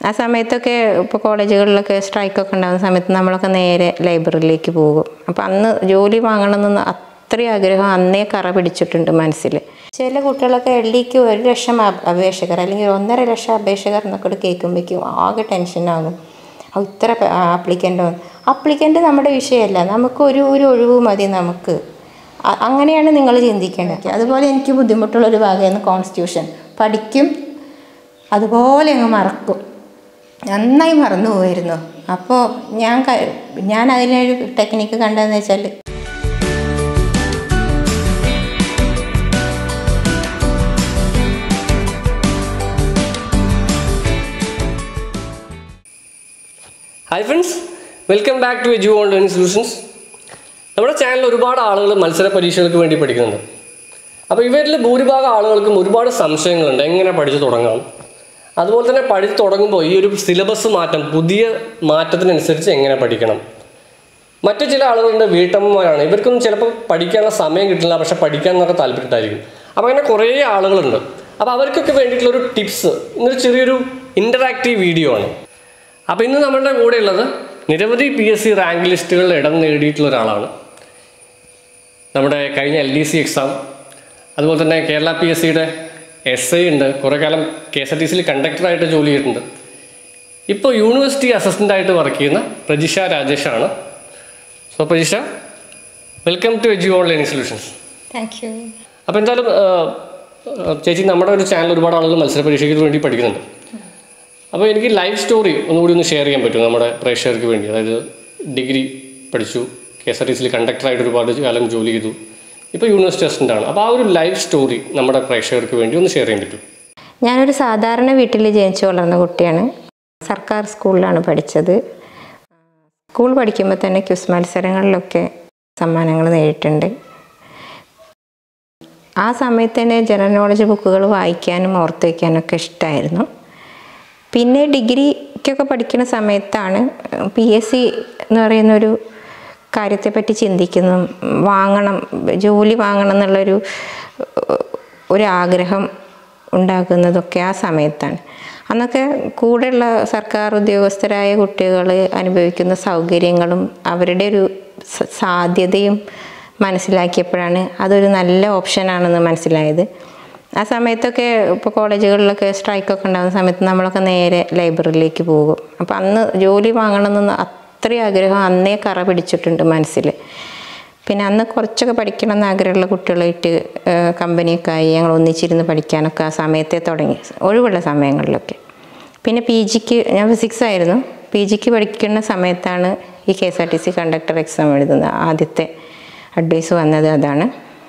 ആ സമയത്തൊക്കെ ഇപ്പോൾ കോളേജുകളിലൊക്കെ സ്ട്രൈക്കൊക്കെ ഉണ്ടാകുന്ന സമയത്ത് നമ്മളൊക്കെ നേരെ ലൈബ്രറിയിലേക്ക് പോകും അപ്പം അന്ന് ജോലി വാങ്ങണമെന്ന് അത്രയും ആഗ്രഹം അന്നേ കറ പിടിച്ചിട്ടുണ്ട് മനസ്സിൽ ചില കുട്ടികളൊക്കെ എൽ ഡിക്ക് ഒരു ലക്ഷം അപ്- അപേക്ഷകർ അല്ലെങ്കിൽ ഒന്നര ലക്ഷം അപേക്ഷകർ എന്നൊക്കെ കേൾക്കുമ്പോഴേക്കും ആകെ ടെൻഷനാകും ഓ, ഇത്ര ആപ്ലിക്കൻ്റ് ആപ്ലിക്കൻ്റ് നമ്മുടെ വിഷയമല്ല നമുക്ക് ഒരു ഒരു ഒഴിവ് മതി നമുക്ക് അ- അങ്ങനെയാണ് നിങ്ങൾ ചിന്തിക്കേണ്ടത് അതുപോലെ എനിക്ക് ബുദ്ധിമുട്ടുള്ളൊരു ഭാഗമായിരുന്നു കോൺസ്റ്റിറ്റ്യൂഷൻ പഠിക്കും അതുപോലെ അങ്ങ് മറക്കും നന്നായി മറന്നു പോയിരുന്നു അപ്പോൾ ഞാൻ ക- ഞാൻ അതിനൊരു ടെക്നിക്ക് കണ്ടതെന്ന് വെച്ചാൽ hi friends welcome back to edu on learning solutions നമ്മുടെ ചാനലിൽ ഒരുപാട് ആളുകൾ മത്സര പരീക്ഷകൾക്ക് വേണ്ടി പഠിക്കുന്നുണ്ട് അപ്പോൾ ഇവരിൽ ഭൂരിഭാഗം ആളുകൾക്കും ഒരുപാട് സംശയങ്ങളുണ്ട് എങ്ങനെ പഠിച്ചു തുടങ്ങാം അതുപോലെ തന്നെ പഠിച്ചു തുടങ്ങുമ്പോൾ ഈ ഒരു സിലബസ് മാറ്റം പുതിയ മാറ്റത്തിനനുസരിച്ച് എങ്ങനെ പഠിക്കണം മറ്റു ചില ആളുകളുണ്ട് വീട്ടമ്മമാരാണ് ഇവർക്കൊന്നും ചിലപ്പോൾ പഠിക്കാനുള്ള സമയം കിട്ടില്ല പക്ഷെ പഠിക്കാൻ എന്നൊക്കെ താല്പര്യത്തായിരിക്കും അപ്പോൾ അങ്ങനെ കുറേ ആളുകളുണ്ട് അപ്പോൾ അവർക്കൊക്കെ വേണ്ടിയിട്ടുള്ള ഒരു ടിപ്സ് ഇന്നൊരു ചെറിയൊരു ഇൻ്ററാക്റ്റീവ് വീഡിയോ ആണ് അപ്പോൾ ഇന്ന് നമ്മളുടെ കൂടെ ഉള്ളത് നിരവധി പി എസ് സി റാങ്ക് ലിസ്റ്റുകളിൽ ഇടം നേടിയിട്ടുള്ള ഒരാളാണ് നമ്മുടെ കഴിഞ്ഞ എൽ ഡി സി എക്സാം അതുപോലെ തന്നെ കേരള പി എസ് സിയുടെ എസ് ഐ ഉണ്ട് കുറേ കാലം കെ എസ് ആർ ടി സിയിൽ കണ്ടക്ടറായിട്ട് ജോലി ചെയ്തിട്ടുണ്ട് ഇപ്പോൾ യൂണിവേഴ്സിറ്റി അസിസ്റ്റൻ്റ് ആയിട്ട് വർക്ക് ചെയ്യുന്ന പ്രജിഷ രാജേഷാണ് so Prajisha welcome to edu on learning solutions thank you അപ്പോൾ എന്തായാലും ആ, ആ, ചേച്ചി നമ്മുടെ ഒരു ചാനൽ ഒരുപാട് ആളുകൾ മത്സര പരീക്ഷയ്ക്ക് വേണ്ടി പഠിക്കുന്നുണ്ട് അപ്പോൾ എനിക്ക് ലൈഫ് സ്റ്റോറി ഒന്നുകൂടി ഒന്ന് ഷെയർ ചെയ്യാൻ പറ്റും നമ്മുടെ പ്രേക്ഷകർക്ക് വേണ്ടി അതായത് ഡിഗ്രി പഠിച്ചു കെ എസ് ആർ ടി സിയിൽ കണ്ടക്ടറായിട്ട് ഒരുപാട് കാലം ജോലി ചെയ്തു ഇപ്പോൾ യൂണിവേഴ്സിറ്റി അസിസ്റ്റൻ്റ് ആണ് അപ്പോൾ ആ ഒരു ലൈഫ് സ്റ്റോറി നമ്മുടെ പ്രേക്ഷകർക്ക് വേണ്ടി ഒന്ന് ഷെയർ ചെയ്യാൻ പറ്റും ഞാനൊരു സാധാരണ വീട്ടിൽ ജനിച്ചു വളർന്ന കുട്ടിയാണ് സർക്കാർ സ്കൂളിലാണ് പഠിച്ചത് സ്കൂൾ പഠിക്കുമ്പോൾ തന്നെ ക്വിസ് മത്സരങ്ങളിലൊക്കെ സമ്മാനങ്ങൾ നേടിയിട്ടുണ്ട് ആ സമയത്ത് തന്നെ ജനറൽ നോളജ് ബുക്കുകൾ വായിക്കാനും ഓർത്ത് വയ്ക്കാനും ഒക്കെ ഇഷ്ടമായിരുന്നു പിന്നെ ഡിഗ്രിക്കൊക്കെ പഠിക്കുന്ന സമയത്താണ് പി എസ് സി എന്ന് പറയുന്നൊരു കാര്യത്തെപ്പറ്റി ചിന്തിക്കുന്നു വാങ്ങണം ജോലി വാങ്ങണം എന്നുള്ളൊരു ഒരു ആഗ്രഹം ഉണ്ടാക്കുന്നതൊക്കെ ആ സമയത്താണ് അന്നൊക്കെ കൂടെയുള്ള സർക്കാർ ഉദ്യോഗസ്ഥരായ കുട്ടികൾ അനുഭവിക്കുന്ന സൗകര്യങ്ങളും അവരുടെ ഒരു സ- സാധ്യതയും മനസ്സിലാക്കിയപ്പോഴാണ് അതൊരു നല്ല ഓപ്ഷനാണെന്ന് മനസ്സിലായത് ആ സമയത്തൊക്കെ ഇപ്പോൾ കോളേജുകളിലൊക്കെ സ്ട്രൈക്കൊക്കെ ഉണ്ടാകുന്ന സമയത്ത് നമ്മളൊക്കെ നേരെ ലൈബ്രറിയിലേക്ക് പോകും അപ്പോൾ അന്ന് ജോലി വാങ്ങണമെന്ന് അത്രയും ആഗ്രഹം അന്നേ കറ പിടിച്ചിട്ടുണ്ട് മനസ്സിൽ പിന്നെ അന്ന് കുറച്ചൊക്കെ പഠിക്കണം എന്ന് ആഗ്രഹമുള്ള കുട്ടികളായിട്ട് ഏഹ്, കമ്പനിയൊക്കെ ആയി ഞങ്ങൾ ഒന്നിച്ചിരുന്ന് പഠിക്കാനൊക്കെ ആ സമയത്തെ തുടങ്ങി ഒഴിവുള്ള സമയങ്ങളിലൊക്കെ പിന്നെ പി ജിക്ക് ഞാൻ ഫിസിക്സ് ആയിരുന്നു പി ജിക്ക് പഠിക്കുന്ന സമയത്താണ് ഈ K S R T C conductor exam എഴുതുന്നത് ആദ്യത്തെ അഡ്വൈസ് വന്നത് അതാണ്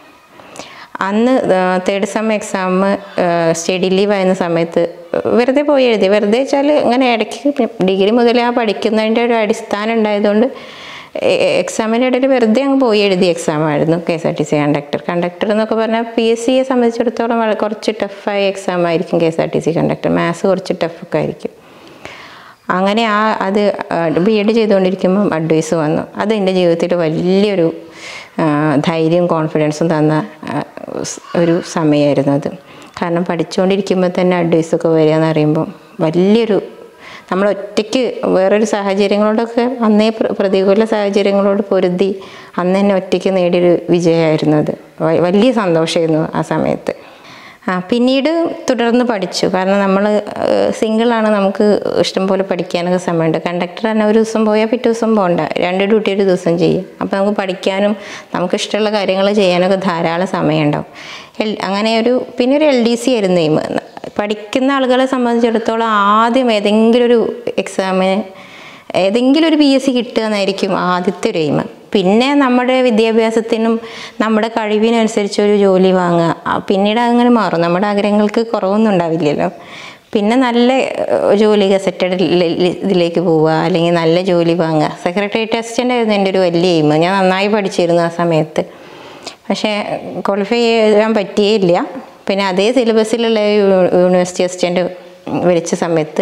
അന്ന് third sem exam study leave ആയിരുന്ന സമയത്ത് വെറുതെ പോയി എഴുതി വെറുതെ വെച്ചാൽ ഇങ്ങനെ ഇടയ്ക്ക് ഡിഗ്രി മുതലേ ആ പഠിക്കുന്നതിൻ്റെ ഒരു അടിസ്ഥാനം ഉണ്ടായതുകൊണ്ട് എക്സാമിൻ്റെ ഇടയിൽ വെറുതെ അങ്ങ് പോയി എഴുതിയ എക്സാം ആയിരുന്നു K S R T C conductor conductor എന്നൊക്കെ പറഞ്ഞാൽ പി എസ് സിയെ സംബന്ധിച്ചിടത്തോളം വളരെ കുറച്ച് ടഫായ എക്സാം ആയിരിക്കും K S R T C conductor maths കുറച്ച് ടഫൊക്കെ ആയിരിക്കും അങ്ങനെ ആ അത് ബി എഡ് ചെയ്തുകൊണ്ടിരിക്കുമ്പം അഡ്വൈസ് വന്നു അത് എൻ്റെ ജീവിതത്തിൽ വലിയൊരു ആ, ധൈര്യവും കോൺഫിഡൻസും തന്ന ആ, സ് ഒരു സമയമായിരുന്നു അത് കാരണം പഠിച്ചുകൊണ്ടിരിക്കുമ്പോൾ തന്നെ അഡ്വൈസൊക്കെ വരിക എന്ന് പറയുമ്പോൾ വലിയൊരു നമ്മൾ ഒറ്റയ്ക്ക് വേറൊരു സാഹചര്യങ്ങളോടൊക്കെ അന്നേ പ്ര- പ്രതികൂല സാഹചര്യങ്ങളോട് പൊരുതി അന്ന് തന്നെ ഒറ്റയ്ക്ക് നേടിയൊരു വിജയമായിരുന്നു അത് വ- വലിയ സന്തോഷമായിരുന്നു ആ സമയത്ത് ആ പിന്നീട് തുടർന്ന് പഠിച്ചു കാരണം നമ്മൾ സിംഗിളാണ് നമുക്ക് ഇഷ്ടംപോലെ പഠിക്കാനൊക്കെ സമയമുണ്ട് കണ്ടക്ടർ തന്നെ ഒരു ദിവസം പോയാൽ പിറ്റേ ദിവസം പോകണ്ട രണ്ട് ഡ്യൂട്ടി ഒരു ദിവസം ചെയ്യും അപ്പോൾ നമുക്ക് പഠിക്കാനും നമുക്ക് ഇഷ്ടമുള്ള കാര്യങ്ങൾ ചെയ്യാനൊക്കെ ധാരാളം സമയമുണ്ടാവും എൽ അങ്ങനെ ഒരു പിന്നെ ഒരു എൽ ഡി സി ആയിരുന്നു എയിം പഠിക്കുന്ന ആളുകളെ സംബന്ധിച്ചിടത്തോളം ആദ്യം ഏതെങ്കിലും ഒരു എക്സാമിന് ഏതെങ്കിലും ഒരു പി എസ് സി കിട്ടുക എന്നായിരിക്കും ആദ്യത്തെ ഒരു എയിം പിന്നെ നമ്മുടെ വിദ്യാഭ്യാസത്തിനും നമ്മുടെ കഴിവിനനുസരിച്ച് ഒരു ജോലി വാങ്ങുക ആ, പിന്നീട് അങ്ങനെ മാറും നമ്മുടെ ആഗ്രഹങ്ങൾക്ക് കുറവൊന്നും ഉണ്ടാവില്ലല്ലോ പിന്നെ നല്ല ഏഹ്, ജോലി ഗസറ്റഡ് ഇതിലേക്ക് പോവുക അല്ലെങ്കിൽ നല്ല ജോലി വാങ്ങുക സെക്രട്ടേറിയറ്റ് അസിസ്റ്റൻ്റ് ആയിരുന്നു എൻ്റെ ഒരു വലിയ എയിം ഞാൻ നന്നായി പഠിച്ചിരുന്നു ആ സമയത്ത് പക്ഷേ ക്വാളിഫൈ ചെയ്യാൻ പറ്റിയില്ല പിന്നെ അതേ സിലബസിലുള്ള യൂ- യൂണിവേഴ്സിറ്റി അസിസ്റ്റൻ്റ് വിളിച്ച സമയത്ത്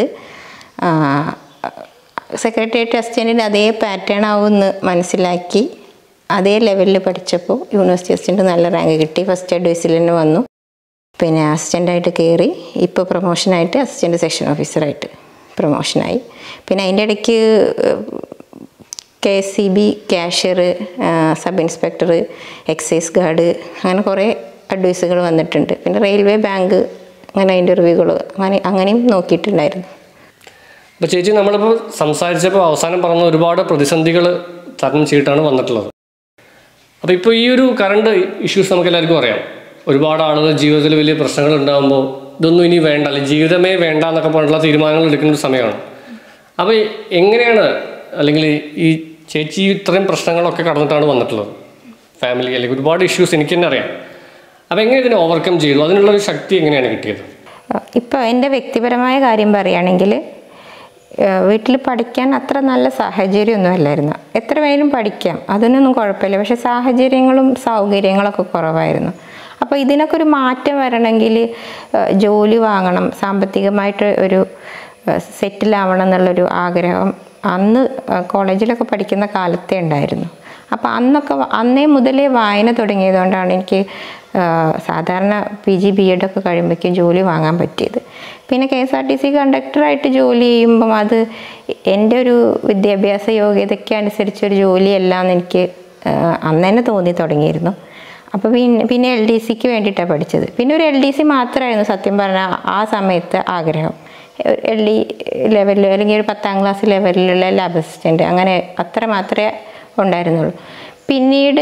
സെക്രട്ടേറിയറ്റ് അസിസ്റ്റൻറ്റിൻ്റെ അതേ പാറ്റേൺ ആവുമെന്ന് മനസ്സിലാക്കി അതേ ലെവലിൽ പഠിച്ചപ്പോൾ യൂണിവേഴ്സിറ്റി അസിസ്റ്റൻ്റ് നല്ല റാങ്ക് കിട്ടി ഫസ്റ്റ് അഡ്വൈസിൽ തന്നെ വന്നു പിന്നെ അസിസ്റ്റൻ്റായിട്ട് കയറി ഇപ്പോൾ പ്രൊമോഷനായിട്ട് അസിസ്റ്റൻ്റ് സെക്ഷൻ ഓഫീസറായിട്ട് പ്രൊമോഷനായി പിന്നെ അതിൻ്റെ ഇടയ്ക്ക് K S C B cashier sub inspector excise guard അങ്ങനെ കുറേ അഡ്വൈസുകൾ വന്നിട്ടുണ്ട് പിന്നെ റെയിൽവേ ബാങ്ക് അങ്ങനെ ഇൻ്റർവ്യൂകൾ അങ്ങനെ അങ്ങനെയും നോക്കിയിട്ടുണ്ടായിരുന്നു അപ്പോൾ ചേച്ചി നമ്മളിപ്പോൾ സംസാരിച്ചപ്പോൾ അവസാനം പറഞ്ഞ ഒരുപാട് പ്രതിസന്ധികൾ തരണം ചെയ്തിട്ടാണ് വന്നിട്ടുള്ളത് അപ്പോൾ ഇപ്പോൾ ഈ ഒരു കറണ്ട് ഇഷ്യൂസ് നമുക്ക് എല്ലാവർക്കും അറിയാം ഒരുപാട് ആളുകൾ ജീവിതത്തിൽ വലിയ പ്രശ്നങ്ങൾ ഉണ്ടാകുമ്പോൾ ഇതൊന്നും ഇനി വേണ്ട അല്ലെങ്കിൽ ജീവിതമേ വേണ്ട എന്നൊക്കെ പറഞ്ഞിട്ടുള്ള തീരുമാനങ്ങൾ എടുക്കുന്ന ഒരു സമയമാണ് അപ്പോൾ എങ്ങനെയാണ് അല്ലെങ്കിൽ ഈ ചേച്ചി ഇത്രയും പ്രശ്നങ്ങളൊക്കെ കടന്നിട്ടാണ് വന്നിട്ടുള്ളത് ഫാമിലി അല്ലെങ്കിൽ ഒരുപാട് ഇഷ്യൂസ് എനിക്ക് തന്നെ അറിയാം അപ്പോൾ എങ്ങനെ ഇതിനെ ഓവർകം ചെയ്തു അതിനുള്ളൊരു ശക്തി എങ്ങനെയാണ് കിട്ടിയത് ഇപ്പോൾ എൻ്റെ വ്യക്തിപരമായ കാര്യം പറയുകയാണെങ്കിൽ വീട്ടിൽ പഠിക്കാൻ അത്ര നല്ല സാഹചര്യമൊന്നും അല്ലായിരുന്നു എത്ര വേണേലും പഠിക്കാം അതിനൊന്നും കുഴപ്പമില്ല പക്ഷെ സാഹചര്യങ്ങളും സൗകര്യങ്ങളൊക്കെ കുറവായിരുന്നു അപ്പോൾ ഇതിനൊക്കെ ഒരു മാറ്റം വരണമെങ്കിൽ ജോലി വാങ്ങണം സാമ്പത്തികമായിട്ട് ഒരു സെറ്റിൽ ആവണം എന്നുള്ളൊരു ആഗ്രഹം അന്ന് കോളേജിലൊക്കെ പഠിക്കുന്ന കാലത്തേ ഉണ്ടായിരുന്നു അപ്പോൾ അന്നൊക്കെ അന്നേ മുതലേ വായന തുടങ്ങിയതുകൊണ്ടാണ് എനിക്ക് സാധാരണ പി ജി ബി എഡ് ഒക്കെ കഴിയുമ്പോഴേക്കും ജോലി വാങ്ങാൻ പറ്റിയത് പിന്നെ K S R T C കണ്ടക്ടറായിട്ട് ജോലി ചെയ്യുമ്പം അത് എൻ്റെ ഒരു വിദ്യാഭ്യാസ യോഗ്യതയ്ക്ക് അനുസരിച്ച് ഒരു ജോലിയല്ല എന്ന് എനിക്ക് അന്ന് തന്നെ തോന്നി തുടങ്ങിയിരുന്നു അപ്പോൾ പിന്നെ പിന്നെ എൽ ഡി സിക്ക് വേണ്ടിയിട്ടാണ് പഠിച്ചത് പിന്നെ ഒരു എൽ ഡി സി മാത്രമായിരുന്നു സത്യം പറഞ്ഞാൽ ആ സമയത്ത് ആഗ്രഹം എൽ ഡി ലെവലിൽ അല്ലെങ്കിൽ ഒരു പത്താം ക്ലാസ് ലെവലിലുള്ള ലാബ് അസിസ്റ്റൻ്റ് അങ്ങനെ അത്ര മാത്രമേ ഉണ്ടായിരുന്നുള്ളൂ പിന്നീട്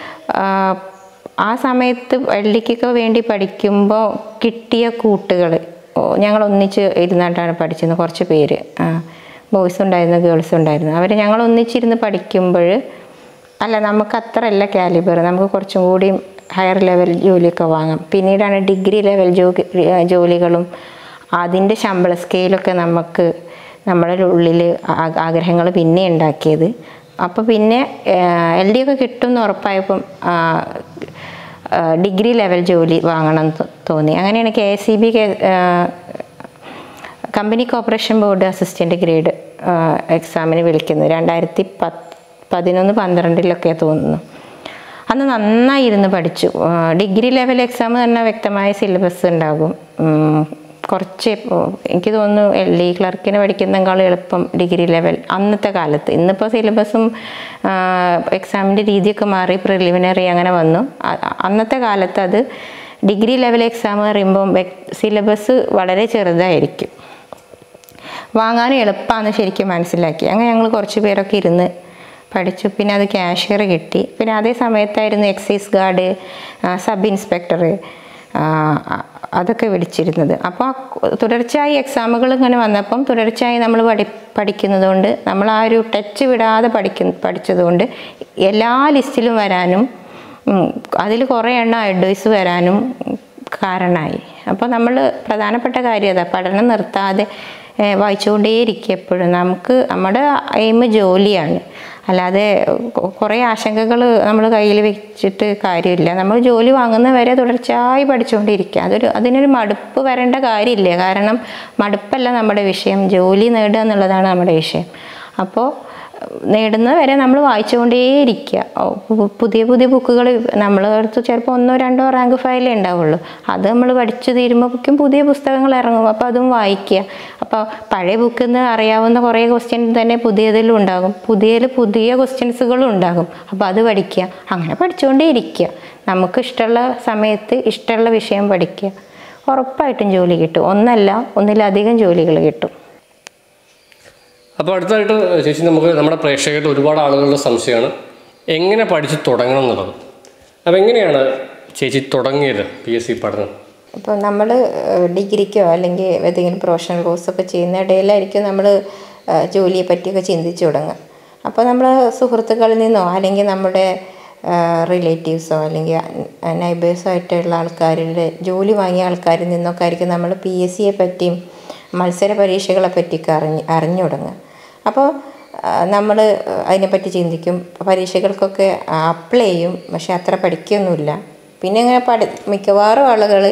ആ സമയത്ത് എൽ ഡിക്കൊക്കെ വേണ്ടി പഠിക്കുമ്പോൾ കിട്ടിയ കൂട്ടുകൾ ഞങ്ങൾ ഒന്നിച്ച് ഇരുന്നിട്ടാണ് പഠിച്ചിരുന്നത് കുറച്ച് പേര് ബോയ്സ് ഉണ്ടായിരുന്നു ഗേൾസ് ഉണ്ടായിരുന്നു അവർ ഞങ്ങൾ ഒന്നിച്ചിരുന്ന് പഠിക്കുമ്പോൾ അല്ല നമുക്ക് അത്ര അല്ല കാലിബർ നമുക്ക് കുറച്ചും കൂടി ഹയർ ലെവൽ ജോലിയൊക്കെ വാങ്ങാം പിന്നീടാണ് ഡിഗ്രി ലെവൽ ജോലി ജോലികളും അതിൻ്റെ ശമ്പള സ്കെയിലൊക്കെ നമുക്ക് നമ്മുടെ ഉള്ളിൽ ആഗ്രഹങ്ങൾ പിന്നെ ഉണ്ടാക്കിയത് അപ്പോൾ പിന്നെ എൽ ഡി ഒക്കെ കിട്ടുമെന്ന് ഉറപ്പായപ്പം ഡിഗ്രി ലെവൽ ജോലി വാങ്ങണം തോന്നി അങ്ങനെയാണ് K S C B company corporation board assistant grade എക്സാമിന് വിളിക്കുന്നത് രണ്ടായിരത്തി പത്ത് പതിനൊന്ന് പന്ത്രണ്ടിലൊക്കെ തോന്നുന്നു അന്ന് നന്നായി ഇരുന്ന് പഠിച്ചു ഡിഗ്രി ലെവൽ എക്സാം തന്നെ വ്യക്തമായ സിലബസ് ഉണ്ടാകും കുറച്ച് എനിക്ക് തോന്നുന്നു എൽ ഡി ക്ലർക്കിന് പഠിക്കുന്നതിനേക്കാളും എളുപ്പം ഡിഗ്രി ലെവൽ അന്നത്തെ കാലത്ത് ഇന്നിപ്പോൾ സിലബസും എക്സാമിൻ്റെ രീതിയൊക്കെ മാറി പ്രിലിമിനറി അങ്ങനെ വന്നു അന്നത്തെ കാലത്ത് അത് ഡിഗ്രി ലെവൽ എക്സാം പറയുമ്പം സിലബസ് വളരെ ചെറുതായിരിക്കും വാങ്ങാനും എളുപ്പമാണെന്ന് ശരിക്കും മനസ്സിലാക്കി അങ്ങനെ ഞങ്ങൾ കുറച്ച് പേരൊക്കെ ഇരുന്ന് പഠിച്ചു പിന്നെ അത് ക്യാഷ്യർ കിട്ടി പിന്നെ അതേ സമയത്തായിരുന്നു എക്സൈസ് ഗാർഡ് സബ് ഇൻസ്പെക്ടർ അതൊക്കെ വിളിച്ചിരുന്നത് അപ്പോൾ തുടർച്ചയായി എക്സാമുകൾ ഇങ്ങനെ വന്നപ്പം തുടർച്ചയായി നമ്മൾ പഠി പഠിക്കുന്നത് കൊണ്ട് നമ്മൾ ആ ഒരു ടച്ച് വിടാതെ പഠിക്കുന്ന പഠിച്ചതുകൊണ്ട് എല്ലാ ലിസ്റ്റിലും വരാനും അതിൽ കുറേ എണ്ണം അഡ്വൈസ് വരാനും കാരണമായി അപ്പോൾ നമ്മൾ പ്രധാനപ്പെട്ട കാര്യം അതാ പഠനം നിർത്താതെ വായിച്ചുകൊണ്ടേയിരിക്കുക എപ്പോഴും നമുക്ക് നമ്മുടെ എയിം ജോലിയാണ് അല്ലാതെ കുറേ ആശങ്കകൾ നമ്മൾ കയ്യിൽ വെച്ചിട്ട് കാര്യമില്ല നമ്മൾ ജോലി വാങ്ങുന്ന വരെ തുടർച്ചയായി പഠിച്ചുകൊണ്ടിരിക്കുക അതൊരു അതിനൊരു മടുപ്പ് വരേണ്ട കാര്യമില്ല കാരണം മടുപ്പല്ല നമ്മുടെ വിഷയം ജോലി നേടുക എന്നുള്ളതാണ് നമ്മുടെ വിഷയം അപ്പോൾ നേടുന്നത് വരെ നമ്മൾ വായിച്ചുകൊണ്ടേയിരിക്കുക പുതിയ പുതിയ ബുക്കുകൾ നമ്മൾ അടുത്ത് ചിലപ്പോൾ ഒന്നോ രണ്ടോ റാങ്ക് ഫയലേ ഉണ്ടാവുള്ളൂ അത് നമ്മൾ പഠിച്ചു തീരുമ്പോഴേക്കും പുതിയ പുസ്തകങ്ങൾ ഇറങ്ങും അപ്പോൾ അതും വായിക്കുക അപ്പോൾ പഴയ ബുക്കിൽ നിന്ന് അറിയാവുന്ന കുറേ ക്വസ്റ്റ്യൻ തന്നെ പുതിയതിലും ഉണ്ടാകും പുതിയതിൽ പുതിയ ക്വസ്റ്റ്യൻസുകളും ഉണ്ടാകും അപ്പോൾ അത് പഠിക്കുക അങ്ങനെ പഠിച്ചുകൊണ്ടേയിരിക്കുക നമുക്ക് ഇഷ്ടമുള്ള സമയത്ത് ഇഷ്ടമുള്ള വിഷയം പഠിക്കുക ഉറപ്പായിട്ടും ജോലി കിട്ടും ഒന്നല്ല ഒന്നിലധികം ജോലികൾ കിട്ടും അപ്പോൾ അടുത്തായിട്ട് ചേച്ചി നമുക്ക് നമ്മുടെ പ്രേക്ഷകരുടെ ഒരുപാട് ആളുകളുടെ സംശയമാണ് എങ്ങനെ പഠിച്ച് തുടങ്ങണം എന്നുള്ളത് അപ്പോൾ എങ്ങനെയാണ് ചേച്ചി തുടങ്ങിയത് പി എസ് സി പഠനം ഇപ്പോൾ നമ്മൾ ഡിഗ്രിക്കോ അല്ലെങ്കിൽ ഏതെങ്കിലും പ്രൊഫഷണൽ കോഴ്സൊക്കെ ചെയ്യുന്ന ഇടയിലായിരിക്കും നമ്മൾ ജോലിയെ പറ്റിയൊക്കെ ചിന്തിച്ചു തുടങ്ങുക അപ്പോൾ നമ്മൾ സുഹൃത്തുക്കളിൽ നിന്നോ അല്ലെങ്കിൽ നമ്മുടെ റിലേറ്റീവ്സോ അല്ലെങ്കിൽ നൈബേഴ്സോ ആയിട്ടുള്ള ആൾക്കാരുടെ ജോലി വാങ്ങിയ ആൾക്കാരിൽ നിന്നൊക്കെ ആയിരിക്കും നമ്മൾ പി എസ് സിയെ പറ്റിയും മത്സര പരീക്ഷകളെ പറ്റിയൊക്കെ അറിഞ്ഞ് അറിഞ്ഞു തുടങ്ങുക അപ്പോൾ നമ്മൾ അതിനെപ്പറ്റി ചിന്തിക്കും പരീക്ഷകൾക്കൊക്കെ അപ്ലൈ ചെയ്യും പക്ഷെ അത്ര പഠിക്കൊന്നുമില്ല പിന്നെ ഇങ്ങനെ പഠി മിക്കവാറും ആളുകൾ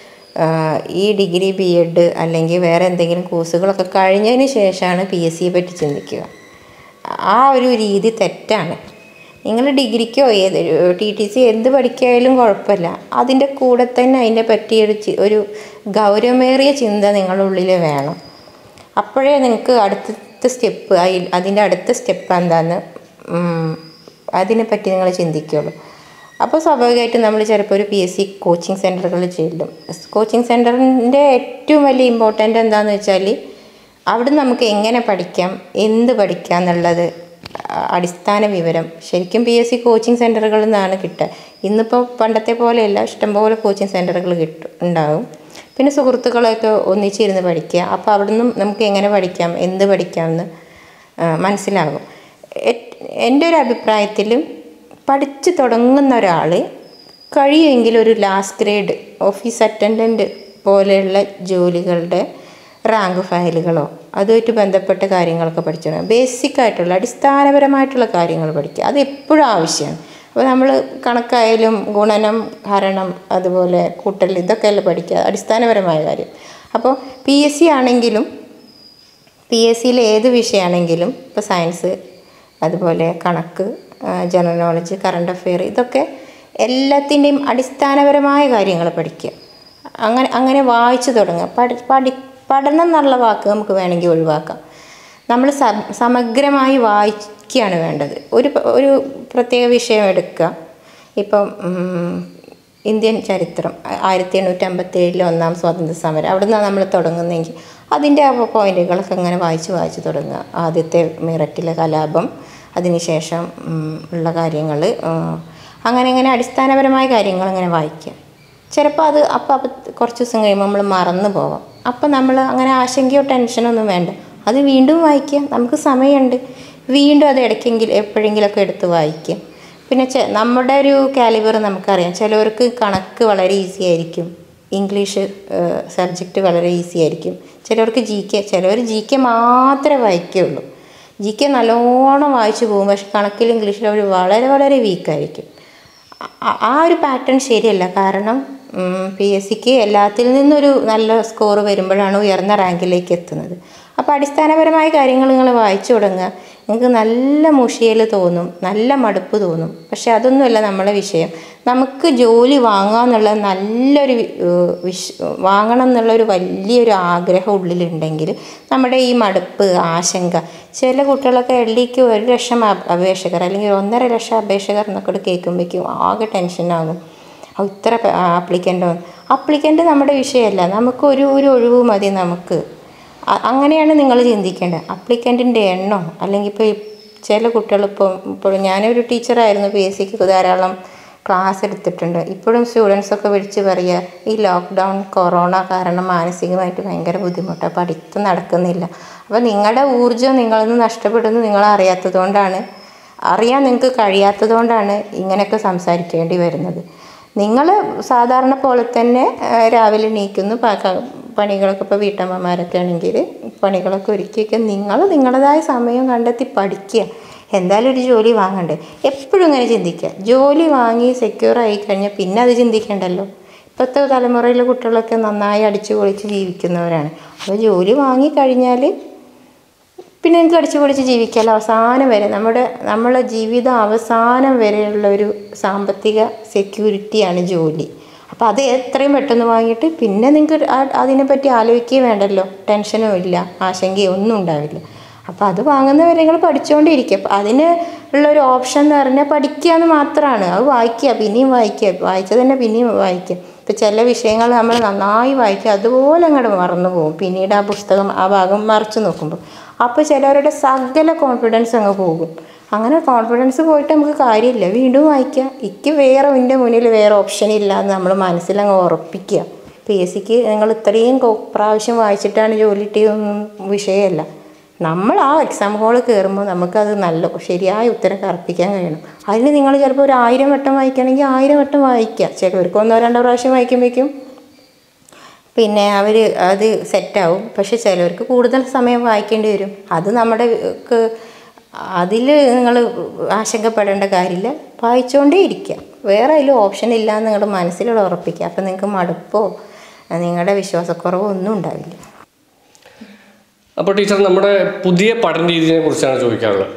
ഈ ഡിഗ്രി ബി എഡ് അല്ലെങ്കിൽ വേറെ എന്തെങ്കിലും കോഴ്സുകളൊക്കെ കഴിഞ്ഞതിന് ശേഷമാണ് പി എസ് സിയെ പറ്റി ചിന്തിക്കുക ആ ഒരു രീതി തെറ്റാണ് നിങ്ങൾ ഡിഗ്രിക്കോ ഏത് ടി ടി സി എന്ത് പഠിക്കായാലും കുഴപ്പമില്ല അതിൻ്റെ കൂടെ തന്നെ അതിനെ പറ്റി ഒരു ഒരു ഗൗരവമേറിയ ചിന്ത നിങ്ങളുടെ ഉള്ളിൽ വേണം അപ്പോഴേ നിങ്ങൾക്ക് അടുത്ത സ്റ്റെപ്പ് അതിൻ്റെ അടുത്ത സ്റ്റെപ്പ് എന്താന്ന് ഉം, അതിനെപ്പറ്റി നിങ്ങൾ ചിന്തിക്കുള്ളൂ അപ്പോൾ സ്വാഭാവികമായിട്ടും നമ്മൾ ചിലപ്പോൾ ഒരു പി എസ് സി കോച്ചിങ് സെൻറ്ററുകളിൽ ചെല്ലും കോച്ചിങ് സെൻറ്ററിൻ്റെ ഏറ്റവും വലിയ ഇമ്പോർട്ടൻ്റ് എന്താണെന്ന് വെച്ചാൽ അവിടെ നമുക്ക് എങ്ങനെ പഠിക്കാം എന്ത് പഠിക്കാം എന്നുള്ളത് അ- അടിസ്ഥാന വിവരം ശരിക്കും പി എസ് സി കോച്ചിങ് സെൻറ്ററുകളിൽ നിന്നാണ് കിട്ടുക ഇന്നിപ്പോൾ പണ്ടത്തെ പോലെയല്ല ഇഷ്ടംപോലെ കോച്ചിങ് സെൻറ്ററുകൾ കിട്ടും ഉണ്ടാകും പിന്നെ സുഹൃത്തുക്കളൊക്കെ ഒന്നിച്ചിരുന്ന് പഠിക്കുക അപ്പോൾ അവിടെ നിന്നും നമുക്ക് എങ്ങനെ പഠിക്കാം എന്ത് പഠിക്കാമെന്ന് ആ, മനസ്സിലാകും എ- എൻ്റെ ഒരു അഭിപ്രായത്തിലും പഠിച്ചു തുടങ്ങുന്ന ഒരാൾ കഴിയുമെങ്കിൽ ഒരു ലാസ്റ്റ് ഗ്രേഡ് ഓഫീസ് അറ്റൻഡൻറ്റ് പോലെയുള്ള ജോലികളുടെ റാങ്ക് ഫയലുകളോ അതുമായിട്ട് ബന്ധപ്പെട്ട കാര്യങ്ങളൊക്കെ പഠിച്ചു തുടങ്ങുക ബേസിക് ആയിട്ടുള്ള അടിസ്ഥാനപരമായിട്ടുള്ള കാര്യങ്ങൾ പഠിക്കുക അത് എപ്പോഴും ആവശ്യമാണ് അപ്പോൾ നമ്മൾ കണക്കായാലും ഗുണനം ഹരണം അതുപോലെ കൂട്ടൽ ഇതൊക്കെ അല്ലേ പഠിക്കുക അടിസ്ഥാനപരമായ കാര്യം അപ്പോൾ പി എസ് സി ആണെങ്കിലും പി എസ് സിയിൽ ഏത് വിഷയമാണെങ്കിലും ഇപ്പോൾ സയൻസ് അതുപോലെ കണക്ക് ജനറൽ നോളജ് കറണ്ട് അഫെയർ ഇതൊക്കെ എല്ലാത്തിൻ്റെയും അടിസ്ഥാനപരമായ കാര്യങ്ങൾ പഠിക്കുക അങ്ങനെ അങ്ങനെ വായിച്ചു തുടങ്ങുക പഠി പഠി പഠനം എന്നുള്ള വാക്ക് നമുക്ക് വേണമെങ്കിൽ ഒഴിവാക്കാം നമ്മൾ സ സമഗ്രമായി വായിക്കുകയാണ് വേണ്ടത് ഒരു പ- ഒരു പ്രത്യേക വിഷയം എടുക്കുക ഇപ്പം ഉം, ഇന്ത്യൻ ചരിത്രം ആയിരത്തി എണ്ണൂറ്റി അമ്പത്തി ഏഴിലെ ഒന്നാം സ്വാതന്ത്ര്യ സമരം അവിടെ നിന്നാണ് നമ്മൾ തുടങ്ങുന്നതെങ്കിൽ അതിൻ്റെ ആ പോയിന്റുകളൊക്കെ ഇങ്ങനെ വായിച്ച് വായിച്ച് തുടങ്ങുക ആദ്യത്തെ മീററ്റിലെ കലാപം അതിനുശേഷം ഉം, ഉള്ള കാര്യങ്ങൾ അങ്ങനെ അങ്ങനെ അടിസ്ഥാനപരമായ കാര്യങ്ങൾ ഇങ്ങനെ വായിക്കുക ചിലപ്പോൾ അത് അപ്പം അപ്പം കുറച്ച് ദിവസം കഴിയുമ്പോൾ നമ്മൾ മറന്നു പോവാം അപ്പം നമ്മൾ അങ്ങനെ ആശങ്കയോ ടെൻഷനോ ഒന്നും വേണ്ട അത് വീണ്ടും വായിക്കുക നമുക്ക് സമയമുണ്ട് വീണ്ടും അത് ഇടയ്ക്കെങ്കിലും എപ്പോഴെങ്കിലുമൊക്കെ എടുത്ത് വായിക്കുക പിന്നെ ചെ നമ്മുടെ ഒരു കാലിബർ നമുക്കറിയാം ചിലവർക്ക് കണക്ക് വളരെ ഈസി ആയിരിക്കും ഇംഗ്ലീഷ് സബ്ജക്റ്റ് വളരെ ഈസി ആയിരിക്കും ചിലവർക്ക് ജി കെ ചിലവർ ജി കെ മാത്രമേ വായിക്കുകയുള്ളൂ ജി കെ നല്ലോണം വായിച്ചു പോകും പക്ഷെ കണക്കിൽ ഇംഗ്ലീഷിൽ അവർ വളരെ വളരെ വീക്കായിരിക്കും ആ- ആ ഒരു പാറ്റേൺ ശരിയല്ല കാരണം പി എസ് സിക്ക് എല്ലാത്തിൽ നിന്നൊരു നല്ല സ്കോർ വരുമ്പോഴാണ് ഉയർന്ന റാങ്കിലേക്ക് എത്തുന്നത് അപ്പോൾ അടിസ്ഥാനപരമായ കാര്യങ്ങൾ നിങ്ങൾ വായിച്ചു തുടങ്ങുക നിങ്ങൾക്ക് നല്ല മുഷിയൽ തോന്നും നല്ല മടുപ്പ് തോന്നും പക്ഷെ അതൊന്നുമല്ല നമ്മളെ വിഷയം നമുക്ക് ജോലി വാങ്ങാമെന്നുള്ള നല്ലൊരു വി- ഏഹ് വിശ് വാങ്ങണം എന്നുള്ളൊരു വലിയൊരു ആഗ്രഹം ഉള്ളിലുണ്ടെങ്കിൽ നമ്മുടെ ഈ മടുപ്പ് ആശങ്ക ചില കുട്ടികളൊക്കെ എൽ ഡിക്ക് ഒരു ലക്ഷം അപ്- അപേക്ഷകർ അല്ലെങ്കിൽ ഒന്നര ലക്ഷം അപേക്ഷകർ എന്നൊക്കെ കേൾക്കുമ്പോഴേക്കും ആകെ ടെൻഷനാകും ആ, ഇത്ര ആപ്ലിക്കൻ്റ് ആപ്ലിക്കൻ്റ് നമ്മുടെ വിഷയമല്ല നമുക്ക് ഒരു ഒരു ഒഴിവ് മതി നമുക്ക് അ- അങ്ങനെയാണ് നിങ്ങൾ ചിന്തിക്കേണ്ടത് അപ്ലിക്കൻറ്റിൻ്റെ എണ്ണോ അല്ലെങ്കിൽ ഇപ്പോൾ ചില കുട്ടികൾ ഇപ്പോൾ ഇപ്പോൾ ഞാനൊരു ടീച്ചറായിരുന്നു പി എസ് സിക്ക് ധാരാളം ക്ലാസ് എടുത്തിട്ടുണ്ട് ഇപ്പോഴും സ്റ്റുഡൻസൊക്കെ വിളിച്ച് പറയുക ഈ ലോക്ക്ഡൗൺ കൊറോണ കാരണം മാനസികമായിട്ട് ഭയങ്കര ബുദ്ധിമുട്ടാണ് പഠിത്തം നടക്കുന്നില്ല അപ്പോൾ നിങ്ങളുടെ ഊർജ്ജം നിങ്ങളിൽ നിന്ന് നഷ്ടപ്പെടുന്നു നിങ്ങൾ അറിയാത്തതുകൊണ്ടാണ് അറിയാൻ നിങ്ങൾക്ക് കഴിയാത്തതുകൊണ്ടാണ് ഇങ്ങനെയൊക്കെ സംസാരിക്കേണ്ടി വരുന്നത് നിങ്ങൾ സാധാരണ പോലെ തന്നെ ആ, രാവിലെ എണീക്കുന്നു പ- ക- പണികളൊക്കെ ഇപ്പോൾ വീട്ടമ്മമാരൊക്കെ ആണെങ്കിൽ പണികളൊക്കെ ഒരുക്കിയൊക്കെ നിങ്ങൾ നിങ്ങളുടേതായ സമയം കണ്ടെത്തി പഠിക്കുക എന്തായാലും ഒരു ജോലി വാങ്ങണ്ടേ എപ്പോഴും ഇങ്ങനെ ചിന്തിക്കുക ജോലി വാങ്ങി സെക്യൂർ ആയി കഴിഞ്ഞാൽ പിന്നെ അത് ചിന്തിക്കണ്ടല്ലോ ഇപ്പോഴത്തെ തലമുറയിലെ കുട്ടികളൊക്കെ നന്നായി അടിച്ചു പൊളിച്ച് ജീവിക്കുന്നവരാണ് അപ്പോൾ ജോലി വാങ്ങി കഴിഞ്ഞാൽ പിന്നെ നിങ്ങൾക്ക് അടിച്ചു പൊളിച്ച് ജീവിക്കാമല്ലോ അവസാനം വരെ നമ്മുടെ നമ്മളെ ജീവിതം അവസാനം വരെയുള്ള ഒരു സാമ്പത്തിക സെക്യൂരിറ്റിയാണ് ജോലി അപ്പോൾ അത് എത്രയും പെട്ടെന്ന് വാങ്ങിയിട്ട് പിന്നെ നിങ്ങൾക്ക് അതിനെപ്പറ്റി ആലോചിക്കുകയും വേണ്ടല്ലോ ടെൻഷനും ഇല്ല ആശങ്കയോ ഒന്നും ഉണ്ടാവില്ല അപ്പോൾ അത് വാങ്ങുന്നവരെ നിങ്ങൾ പഠിച്ചുകൊണ്ടിരിക്കുക അപ്പോൾ അതിന് ഉള്ളൊരു ഓപ്ഷൻ എന്ന് പറഞ്ഞാൽ പഠിക്കുക എന്ന് മാത്രമാണ് അത് വായിക്കുക പിന്നെയും വായിക്കുക വായിച്ചത് തന്നെ പിന്നെയും വായിക്കുക ഇപ്പോൾ ചില വിഷയങ്ങൾ നമ്മൾ നന്നായി വായിക്കുക അതുപോലെ അങ്ങോട്ട് മറന്നു പോകും പിന്നീട് ആ പുസ്തകം ആ ഭാഗം മറിച്ച് നോക്കുമ്പോൾ അപ്പോൾ ചിലവരുടെ സകല കോൺഫിഡൻസ് അങ്ങ് പോകും അങ്ങനെ കോൺഫിഡൻസ് പോയിട്ട് നമുക്ക് കാര്യമില്ല വീണ്ടും വായിക്കുക എനിക്ക് വേറെ എൻ്റെ മുന്നിൽ വേറെ ഓപ്ഷൻ ഇല്ല എന്ന് നമ്മൾ മനസ്സിലങ്ങ് ഉറപ്പിക്കുക പി എസ് സിക്ക് നിങ്ങൾ ഇത്രയും കൊ- പ്രാവശ്യം വായിച്ചിട്ടാണ് ജോലി കിട്ടിയതൊന്നും വിഷയമല്ല നമ്മൾ ആ എക്സാം ഹാളിൽ കയറുമ്പോൾ നമുക്കത് നല്ല ശരിയായ ഉത്തരം കറപ്പിക്കാൻ കഴിയണം അതിന് നിങ്ങൾ ചിലപ്പോൾ ഒരു ആയിരം വട്ടം വായിക്കുകയാണെങ്കിൽ ആയിരം വട്ടം വായിക്കുക ചിലവർക്ക് ഒന്നോ രണ്ടോ പ്രാവശ്യം വായിക്കുമ്പോഴേക്കും പിന്നെ അവർ അത് സെറ്റാവും പക്ഷെ ചിലവർക്ക് കൂടുതൽ സമയം വായിക്കേണ്ടി വരും അത് നമ്മുടെ അതിൽ നിങ്ങൾ ആശങ്കപ്പെടേണ്ട കാര്യമില്ല വായിച്ചുകൊണ്ടേ ഇരിക്കുക വേറെ അതിൽ ഓപ്ഷൻ ഇല്ല എന്ന് നിങ്ങളുടെ മനസ്സിലൂടെ ഉറപ്പിക്കുക അപ്പം നിങ്ങൾക്ക് മടുപ്പോ നിങ്ങളുടെ വിശ്വാസക്കുറവോ ഒന്നും ഉണ്ടാവില്ല അപ്പോൾ ടീച്ചർ നമ്മുടെ പുതിയ പഠന രീതിയെ കുറിച്ചാണ് ചോദിക്കാറുള്ളത്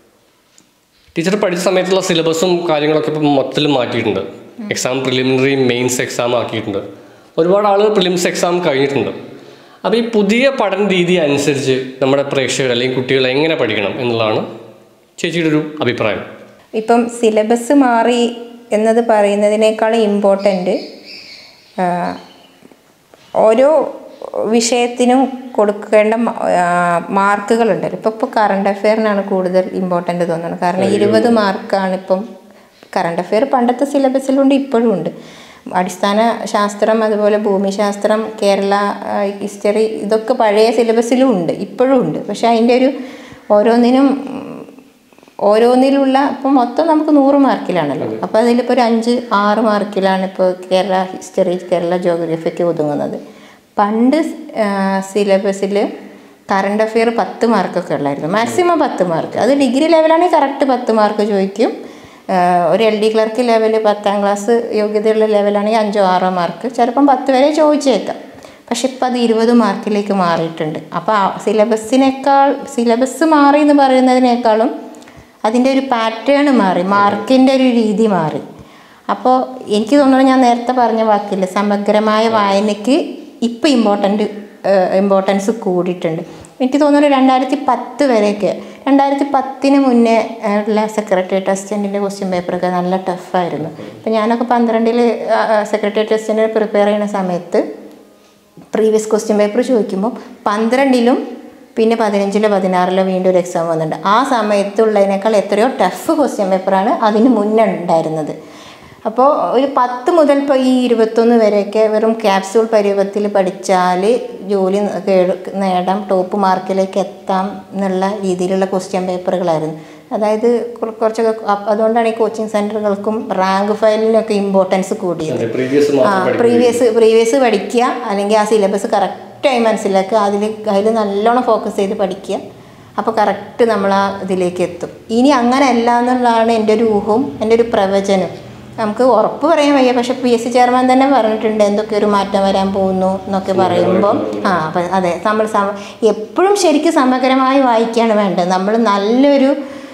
ടീച്ചർ പഠിച്ച സമയത്തുള്ള സിലബസും കാര്യങ്ങളൊക്കെ ഇപ്പം മൊത്തത്തിൽ മാറ്റിയിട്ടുണ്ട് എക്സാം പ്രിലിമിനറി മെയിൻസ് എക്സാം ആക്കിയിട്ടുണ്ട് ഒരുപാട് ആളുകൾ പ്രിലിംസ് എക്സാം കഴിഞ്ഞിട്ടുണ്ട് അപ്പോൾ ഈ പുതിയ പഠന രീതി അനുസരിച്ച് നമ്മുടെ പ്രേക്ഷകർ അല്ലെങ്കിൽ കുട്ടികൾ എങ്ങനെ പഠിക്കണം എന്നുള്ളതാണ് ചേച്ചിയുടെ ഒരു അഭിപ്രായം ഇപ്പം സിലബസ് മാറി എന്നത് പറയുന്നതിനേക്കാളും ഇമ്പോർട്ടൻ്റ് ഓരോ വിഷയത്തിനും കൊടുക്കേണ്ട മാർക്കുകളുണ്ടല്ലോ ഇപ്പോൾ ഇപ്പോൾ കറണ്ട് അഫെയറിനാണ് കൂടുതൽ ഇമ്പോർട്ടൻ്റ് തോന്നുന്നത് കാരണം ഇരുപത് മാർക്കാണ് ഇപ്പം കറണ്ട് അഫെയർ പണ്ടത്തെ സിലബസിലുണ്ട് ഇപ്പോഴും ഉണ്ട് അടിസ്ഥാന ശാസ്ത്രം അതുപോലെ ഭൂമിശാസ്ത്രം കേരള ഹിസ്റ്ററി ഇതൊക്കെ പഴയ സിലബസിലും ഉണ്ട് ഇപ്പോഴും ഉണ്ട് പക്ഷേ അതിൻ്റെ ഒരു ഓരോന്നിനും ഓരോന്നിലുള്ള ഇപ്പം മൊത്തം നമുക്ക് നൂറ് മാർക്കിലാണല്ലോ അപ്പോൾ അതിലിപ്പോൾ ഒരു അഞ്ച് ആറ് മാർക്കിലാണ് ഇപ്പോൾ കേരള ഹിസ്റ്ററി കേരള ജോഗ്രഫിക്ക് ഒതുങ്ങുന്നത് പണ്ട് സിലബസിൽ കറണ്ട് അഫെയർ പത്ത് മാർക്കൊക്കെ ഉള്ളായിരുന്നു മാക്സിമം പത്ത് മാർക്ക് അത് ഡിഗ്രി ലെവലാണെങ്കിൽ കറക്റ്റ് പത്ത് മാർക്ക് ചോദിക്കും ഒരു എൽ ഡി ക്ലർക്ക് ലെവൽ പത്താം ക്ലാസ് യോഗ്യതയുള്ള ലെവലാണെങ്കിൽ അഞ്ചോ ആറോ മാർക്ക് ചിലപ്പം പത്ത് വരെ ചോദിച്ചേക്കാം പക്ഷെ ഇപ്പം അത് ഇരുപത് മാർക്കിലേക്ക് മാറിയിട്ടുണ്ട് അപ്പോൾ സിലബസിനേക്കാൾ സിലബസ് മാറി എന്ന് പറയുന്നതിനേക്കാളും അതിൻ്റെ ഒരു പാറ്റേൺ മാറി മാർക്കിൻ്റെ ഒരു രീതി മാറി അപ്പോൾ എനിക്ക് തോന്നുന്നത് ഞാൻ നേരത്തെ പറഞ്ഞ വാക്കില്ല സമഗ്രമായ വായനയ്ക്ക് ഇപ്പം ഇമ്പോർട്ടൻ്റ് ഇമ്പോർട്ടൻസ് കൂടിയിട്ടുണ്ട് എനിക്ക് തോന്നുന്നു രണ്ടായിരത്തി പത്ത് വരെയൊക്കെ രണ്ടായിരത്തി പത്തിന് മുന്നേ ഉള്ള സെക്രട്ടേറിയറ്റ് അസിസ്റ്റൻറ്റിൻ്റെ ക്വസ്റ്റ്യൻ പേപ്പറൊക്കെ നല്ല ടഫായിരുന്നു ഇപ്പം ഞാനൊക്കെ പന്ത്രണ്ടിൽ സെക്രട്ടേറിയറ്റ് അസിസ്റ്റൻറ്റിനെ പ്രിപ്പയർ ചെയ്യുന്ന സമയത്ത് പ്രീവിയസ് ക്വസ്റ്റ്യൻ പേപ്പർ ചോദിക്കുമ്പോൾ പന്ത്രണ്ടിലും പിന്നെ പതിനഞ്ചിലോ പതിനാറിലോ വീണ്ടും ഒരു എക്സാം വന്നിട്ടുണ്ട് ആ സമയത്തുള്ളതിനേക്കാൾ എത്രയോ ടഫ് ക്വസ്റ്റ്യൻ പേപ്പറാണ് അതിന് മുന്നേ ഉണ്ടായിരുന്നത് അപ്പോൾ ഒരു പത്ത് മുതൽ ഇപ്പോൾ ഈ ഇരുപത്തൊന്ന് വരെയൊക്കെ വെറും ക്യാപ്സ്യൂൾ പരുവത്തിൽ പഠിച്ചാൽ ജോലി നേടാം ടോപ്പ് മാർക്കിലേക്ക് എത്താം എന്നുള്ള രീതിയിലുള്ള ക്വസ്റ്റ്യൻ പേപ്പറുകളായിരുന്നു അതായത് കുറച്ചൊക്കെ അതുകൊണ്ടാണ് ഈ കോച്ചിങ് സെൻറ്ററുകൾക്കും റാങ്ക് ഫയലിനൊക്കെ ഇമ്പോർട്ടൻസ് കൂടിയത് ആ പ്രീവിയസ് പ്രീവിയസ് പഠിക്കുക അല്ലെങ്കിൽ ആ സിലബസ് കറക്റ്റായി മനസ്സിലാക്കുക അതിൽ അതിൽ നല്ലോണം ഫോക്കസ് ചെയ്ത് പഠിക്കുക അപ്പോൾ കറക്റ്റ് നമ്മൾ ആ ഇതിലേക്ക് എത്തും ഇനി അങ്ങനെ അല്ല എന്നുള്ളതാണ് എൻ്റെ ഒരു ഊഹവും എൻ്റെ ഒരു പ്രവചനം നമുക്ക് ഉറപ്പ് പറയാൻ വയ്യ പക്ഷെ പി എസ് സി ചെയർമാൻ തന്നെ പറഞ്ഞിട്ടുണ്ട് എന്തൊക്കെ ഒരു മാറ്റം വരാൻ പോകുന്നു എന്നൊക്കെ പറയുമ്പോൾ ആ അപ്പം അതെ നമ്മൾ സമ എപ്പോഴും ശരിക്കും സമഗ്രമായി വായിക്കുകയാണ് വേണ്ടത് നമ്മൾ നല്ലൊരു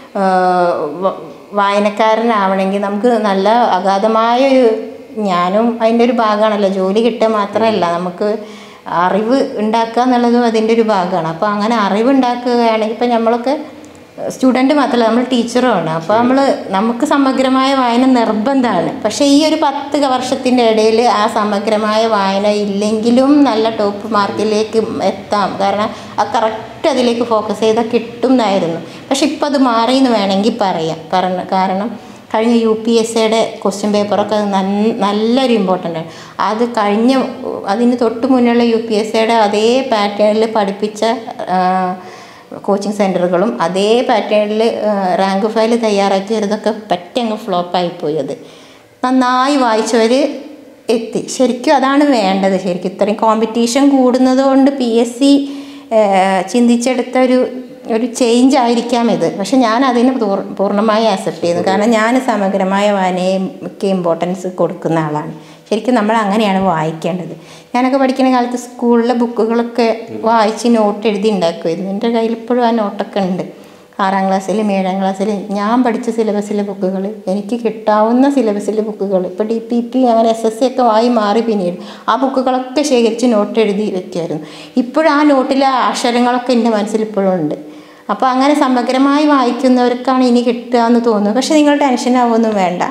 വായനക്കാരനാവണമെങ്കിൽ നമുക്ക് നല്ല അഗാധമായൊരു ഞാനും അതിൻ്റെ ഒരു ഭാഗമാണല്ലോ ജോലി കിട്ടുക മാത്രമല്ല നമുക്ക് അറിവ് ഉണ്ടാക്കുക എന്നുള്ളതും അതിൻ്റെ ഒരു ഭാഗമാണ് അപ്പോൾ അങ്ങനെ അറിവ് ഉണ്ടാക്കുകയാണെങ്കിൽ ഇപ്പം നമ്മളൊക്കെ സ്റ്റുഡൻറ്റ് മാത്രമല്ല നമ്മൾ ടീച്ചറുമാണ് അപ്പോൾ നമ്മൾ നമുക്ക് സമഗ്രമായ വായന നിർബന്ധമാണ് പക്ഷേ ഈ ഒരു പത്ത് വർഷത്തിൻ്റെ ഇടയിൽ ആ സമഗ്രമായ വായന ഇല്ലെങ്കിലും നല്ല ടോപ്പ് മാർക്കിലേക്ക് എത്താം കാരണം ആ കറക്റ്റ് അതിലേക്ക് ഫോക്കസ് ചെയ്താൽ കിട്ടുന്നതായിരുന്നു പക്ഷെ ഇപ്പം അത് മാറി എന്ന് വേണമെങ്കിൽ പറയാം കാരണം കാരണം കഴിഞ്ഞ യു പി എസ് സിയുടെ ക്വസ്റ്റ്യൻ പേപ്പറൊക്കെ നല്ലൊരു ഇമ്പോർട്ടൻ്റ് ആണ് അത് കഴിഞ്ഞ അതിന് തൊട്ട് മുന്നുള്ള യു പി എസ് സിയുടെ അതേ പാറ്റേണിൽ പഠിപ്പിച്ച കോച്ചിങ് സെൻറ്ററുകളും അതേ പാറ്റേണിൽ റാങ്ക് ഫയൽ തയ്യാറാക്കിയതൊക്കെ പറ്റങ്ങ് ഫ്ലോപ്പായിപ്പോയി അത് നന്നായി വായിച്ചവർ എത്തി ശരിക്കും അതാണ് വേണ്ടത് ശരിക്കും ഇത്രയും കോമ്പറ്റീഷൻ കൂടുന്നത് കൊണ്ട് പി എസ് സി ചിന്തിച്ചെടുത്ത ഒരു ഒരു ചേഞ്ച് ആയിരിക്കാം ഇത് പക്ഷെ ഞാൻ അതിന് പൂർണ്ണമായി ആക്സെപ്റ്റ് ചെയ്യുന്നു കാരണം ഞാൻ സമഗ്രമായ വായനയ്ക്ക് ഇമ്പോർട്ടൻസ് കൊടുക്കുന്ന ആളാണ് ശരിക്കും നമ്മൾ അങ്ങനെയാണ് വായിക്കേണ്ടത് ഞാനൊക്കെ പഠിക്കുന്ന കാലത്ത് സ്കൂളിലെ ബുക്കുകളൊക്കെ വായിച്ച് നോട്ട് എഴുതി ഉണ്ടാക്കുമായിരുന്നു എൻ്റെ കയ്യിൽ ഇപ്പോഴും ആ നോട്ടൊക്കെ ഉണ്ട് ആറാം ക്ലാസ്സിലും ഏഴാം ക്ലാസ്സിലും ഞാൻ പഠിച്ച സിലബസിലെ ബുക്കുകൾ എനിക്ക് കിട്ടാവുന്ന സിലബസിലെ ബുക്കുകൾ ഇപ്പോൾ ഡി പി പി അങ്ങനെ എസ് എസ് സി ഒക്കെ വായി മാറി പിന്നീട് ആ ബുക്കുകളൊക്കെ ശേഖരിച്ച് നോട്ട് എഴുതി വെക്കുമായിരുന്നു ഇപ്പോഴും ആ നോട്ടിലെ അക്ഷരങ്ങളൊക്കെ എൻ്റെ മനസ്സിൽ ഇപ്പോഴും ഉണ്ട് അപ്പോൾ അങ്ങനെ സമഗ്രമായി വായിക്കുന്നവർക്കാണ് ഇനി കിട്ടുക എന്ന് തോന്നുന്നത് പക്ഷേ നിങ്ങൾ ടെൻഷൻ ആവുമൊന്നും വേണ്ട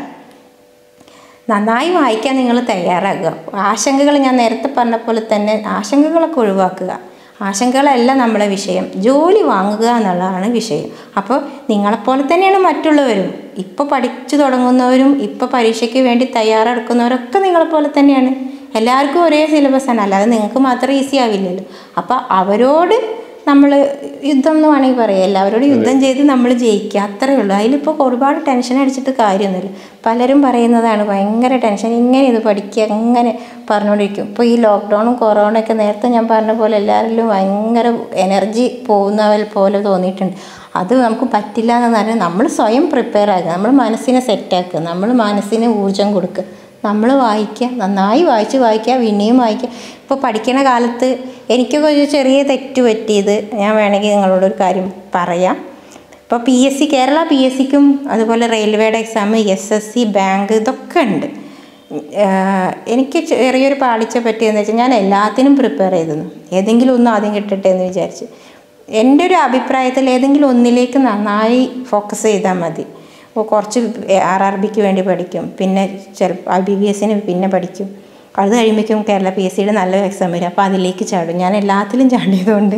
നന്നായി വായിക്കാൻ നിങ്ങൾ തയ്യാറാകുക ആശങ്കകൾ ഞാൻ നേരത്തെ പറഞ്ഞ പോലെ തന്നെ ആശങ്കകളൊക്കെ ഒഴിവാക്കുക ആശങ്കകളല്ല നമ്മളെ വിഷയം ജോലി വാങ്ങുക എന്നുള്ളതാണ് വിഷയം അപ്പോൾ നിങ്ങളെപ്പോലെ തന്നെയാണ് മറ്റുള്ളവരും ഇപ്പോൾ പഠിച്ചു തുടങ്ങുന്നവരും ഇപ്പോൾ പരീക്ഷയ്ക്ക് വേണ്ടി തയ്യാറെടുക്കുന്നവരൊക്കെ നിങ്ങളെപ്പോലെ തന്നെയാണ് എല്ലാവർക്കും ഒരേ സിലബസാണ് അല്ലാതെ നിങ്ങൾക്ക് മാത്രം ഈസി ആവില്ലല്ലോ അപ്പോൾ അവരോട് നമ്മൾ യുദ്ധം എന്ന് വേണമെങ്കിൽ പറയാം എല്ലാവരോടും യുദ്ധം ചെയ്ത് നമ്മൾ ജയിക്കുക അത്രയേ ഉള്ളൂ അതിലിപ്പോൾ ഒരുപാട് ടെൻഷൻ അടിച്ചിട്ട് കാര്യമൊന്നുമില്ല പലരും പറയുന്നതാണ് ഭയങ്കര ടെൻഷൻ ഇങ്ങനെ ഇത് പഠിക്കുക അങ്ങനെ പറഞ്ഞുകൊണ്ടിരിക്കും ഇപ്പോൾ ഈ ലോക്ക്ഡൗണും കൊറോണയൊക്കെ നേരത്തെ ഞാൻ പറഞ്ഞ പോലെ എല്ലാവരിലും ഭയങ്കര എനർജി പോകുന്ന പോലെ തോന്നിയിട്ടുണ്ട് അത് നമുക്ക് പറ്റില്ല എന്ന് പറഞ്ഞാൽ നമ്മൾ സ്വയം പ്രിപ്പയർ ആക്കുക നമ്മൾ മനസ്സിനെ സെറ്റാക്കുക നമ്മൾ മനസ്സിന് ഊർജം കൊടുക്കുക നമ്മൾ വായിക്കുക നന്നായി വായിച്ച് വായിക്കുക പിന്നെയും വായിക്കുക ഇപ്പോൾ പഠിക്കുന്ന കാലത്ത് എനിക്കൊക്കെ ഒരു ചെറിയ തെറ്റ് പറ്റിയത് ഞാൻ വേണമെങ്കിൽ നിങ്ങളോടൊരു കാര്യം പറയാം ഇപ്പോൾ P S C Kerala P S സിക്കും അതുപോലെ റെയിൽവേയുടെ exam S S C bank ഇതൊക്കെ ഉണ്ട് ആഹ് എനിക്ക് ചെറിയൊരു പാളിച്ച പറ്റിയെന്ന് വെച്ചാൽ ഞാൻ എല്ലാത്തിനും പ്രിപ്പയർ ചെയ്തിരുന്നു ഏതെങ്കിലും ഒന്ന് ആദ്യം കിട്ടട്ടെ എന്ന് വിചാരിച്ച് എൻ്റെ ഒരു അഭിപ്രായത്തിൽ ഏതെങ്കിലും ഒന്നിലേക്ക് നന്നായി ഫോക്കസ് ചെയ്താൽ മതി അപ്പോൾ കുറച്ച് ആർ ആർ ബിക്ക് വേണ്ടി പഠിക്കും പിന്നെ ചിലപ്പോൾ ഐ ബി ബി എസിന് പിന്നെ പഠിക്കും അത് കഴിയുമ്പോഴേക്കും കേരള പി എസ് സിയുടെ നല്ല എക്സാം വരും അപ്പോൾ അതിലേക്ക് ചാടും ഞാൻ എല്ലാത്തിലും ചാടിയതുകൊണ്ട്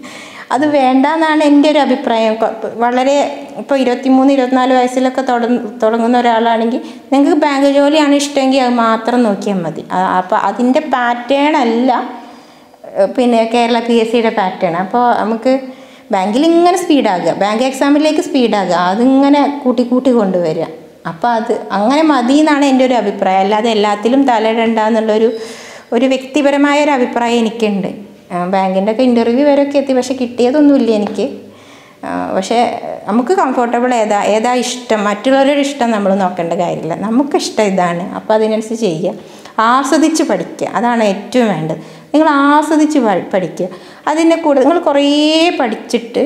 അത് വേണ്ടെന്നാണ് എൻ്റെ ഒരു അഭിപ്രായം കൊ- വളരെ ഇപ്പോൾ ഇരുപത്തിമൂന്ന് ഇരുപത്തിനാല് വയസ്സിലൊക്കെ തുടങ്ങ തുടങ്ങുന്ന ഒരാളാണെങ്കിൽ നിങ്ങൾക്ക് ബാങ്ക് ജോലിയാണ് ഇഷ്ടമെങ്കിൽ അത് മാത്രം നോക്കിയാൽ മതി അപ്പോൾ അതിൻ്റെ പാറ്റേൺ അല്ല ഏഹ് പിന്നെ കേരള പി എസ് സിയുടെ പാറ്റേൺ അപ്പോൾ നമുക്ക് ബാങ്കിൽ ഇങ്ങനെ സ്പീഡാകുക ബാങ്ക് എക്സാമിലേക്ക് സ്പീഡാകുക അതിങ്ങനെ കൂട്ടി കൂട്ടി കൊണ്ടുവരിക അപ്പോൾ അത് അങ്ങനെ മതി എന്നാണ് എൻ്റെ ഒരു അഭിപ്രായം അല്ലാതെ എല്ലാത്തിലും തലയിടണ്ട എന്നുള്ളൊരു ഒരു വ്യക്തിപരമായ ഒരു അഭിപ്രായം എനിക്കുണ്ട് ബാങ്കിൻ്റെ ഒക്കെ ഇൻ്റർവ്യൂ വരെയൊക്കെ എത്തി പക്ഷെ കിട്ടിയതൊന്നുമില്ല എനിക്ക് ആ, പക്ഷേ നമുക്ക് കംഫർട്ടബിൾ ഏതാ ഏതാ ഇഷ്ടം മറ്റുള്ളവരുടെ ഇഷ്ടം നമ്മൾ നോക്കേണ്ട കാര്യമില്ല നമുക്ക് ഇഷ്ടം ഇതാണ് അപ്പോൾ അതിനനുസരിച്ച് ചെയ്യുക ആസ്വദിച്ച് പഠിക്കുക അതാണ് ഏറ്റവും വേണ്ടത് നിങ്ങൾ ആസ്വദിച്ച് പ- പഠിക്കുക അതിനെ കൂടെ നിങ്ങൾ കുറേ പഠിച്ചിട്ട്